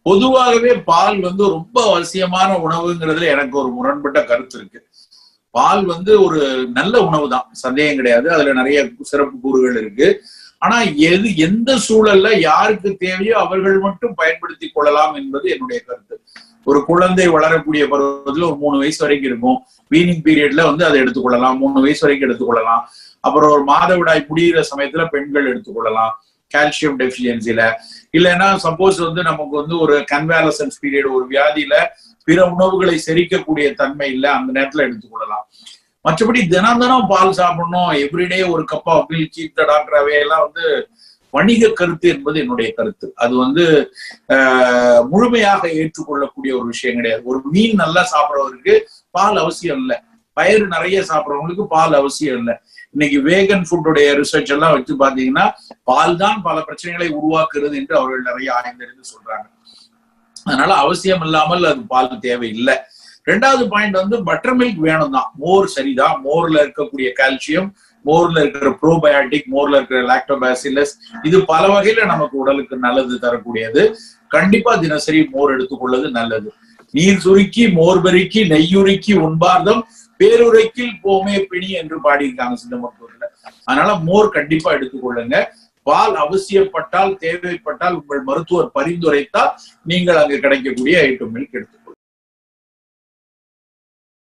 பொதுவாகவே பால் வந்து ரொம்ப அவசியமான உணவுங்கிறதுல எனக்கு ஒரு முரண்பட்ட கருத்து இருக்கு பால் வந்து ஒரு நல்ல உணவு தான் சந்தேகம் கிடையாது அதுல நிறைய சிறப்பு கூறுகள் இருக்கு ஆனா எது எந்த சூழல்ல யாருக்கு தேவையோ அவர்கள் மட்டும் பயன்படுத்தி கொள்ளலாம் என்பது என்னுடைய கருத்து ஒரு குழந்தை வளரக்கூடிய பருவத்துல ஒரு மூணு வயசு வரைக்கும் இருக்கும் வீனிங் பீரியட்ல வந்து அதை எடுத்துக்கொள்ளலாம் மூணு வயசு வரைக்கும் எடுத்துக்கொள்ளலாம் அப்புறம் ஒரு மாதவிடாய் முடிகிற சமயத்துல பெண்கள் எடுத்துக்கொள்ளலாம் கால்சியம் டெஃபிஷியன்சில இல்லைன்னா சப்போஸ் வந்து நமக்கு வந்து ஒரு கன்வாலசன்ஸ் பீரியட் ஒரு வியாதியில பிற உணவுகளை செரிக்கக்கூடிய தன்மை இல்லை அந்த நேரத்துல எடுத்துக்கொள்ளலாம் மற்றபடி தினம் தினம் பால் சாப்பிடணும் எவ்ரிடே ஒரு cup of milk keep the doctor அவையெல்லாம் வந்து வணிக கருத்து என்பது என்னுடைய கருத்து அது வந்து ஆஹ், முழுமையாக ஏற்றுக்கொள்ளக்கூடிய ஒரு விஷயம் கிடையாது ஒரு மீன் நல்லா சாப்பிடுறவருக்கு பால் அவசியம் இல்லை பயிர் நிறைய சாப்பிடுறவங்களுக்கு பால் அவசியம் இல்லை இன்னைக்கு வேகன் ஃபுட்டுடைய ரிசர்ச் எல்லாம் வச்சு பாத்தீங்கன்னா பால் தான் பல பிரச்சனைகளை உருவாக்குறது என்று அவர்கள் நிறைய ஆய்ந்தறிந்து சொல்றாங்க அதனால அவசியம் இல்லாமல் அது பால் தேவையில்லை ரெண்டாவது பாயிண்ட் வந்து பட்டர் மில்க் வேணும் தான் மோர் சரிதான் மோர்ல இருக்கக்கூடிய கால்சியம் மோர்ல இருக்கிற ப்ரோபயாட்டிக் மோர்ல இருக்கிற லாக்டோபாசிலஸ் இது பல வகையில நமக்கு உடலுக்கு நல்லது தரக்கூடியது கண்டிப்பா தினசரி மோர் எடுத்துக்கொள்வது நல்லது நீர் சுருக்கி மோர் பெருக்கி நெய்யுருக்கி உண்பார்தம் பேருரைக்கில் போமே பிணி என்று பாடியிருக்காங்க சித்த மருத்துவத்துல அதனால மோர் கண்டிப்பா எடுத்துக்கொள்ளுங்க பால் அவசியப்பட்டால் தேவைப்பட்டால் உங்கள் மருத்துவர் பரிந்துரைத்தால் நீங்கள் அங்கு கிடைக்கக்கூடிய ஐட்டம் மில்க் எடுத்துக்கொள்ளுங்க